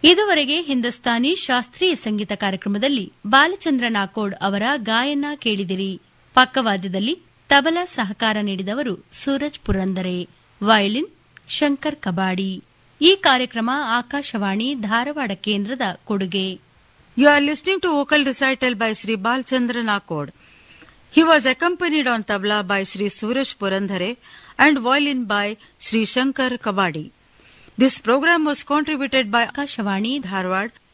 ಇದುವರೆಗೆ ಹಿಂದೂಸ್ತಾನಿ ಶಾಸ್ತ್ರೀಯ ಸಂಗೀತ ಕಾರ್ಯಕ್ರಮದಲ್ಲಿ ಬಾಲಚಂದ್ರ ನಾಕೋಡ್ ಅವರ ಗಾಯನ ಕೇಳಿದಿರಿ ಪಕ್ಕವಾದ್ಯದಲ್ಲಿ ತಬಲಾ ಸಹಕಾರ ನೀಡಿದವರು ಸೂರಜ್ ಪುರಂದರೆ ವಯಲಿನ್ ಶಂಕರ್ ಕಬಾಡಿ ಈ ಕಾರ್ಯಕ್ರಮ ಆಕಾಶವಾಣಿ ಧಾರವಾಡ ಕೇಂದ್ರದ ಕೊಡುಗೆ You are listening to vocal recital by Sri Balchandra Nakod. He was accompanied on tabla by Sri Suraj Purandhare and violin by Sri Shankar Kabadi. This program was contributed by Akashvani Dharwad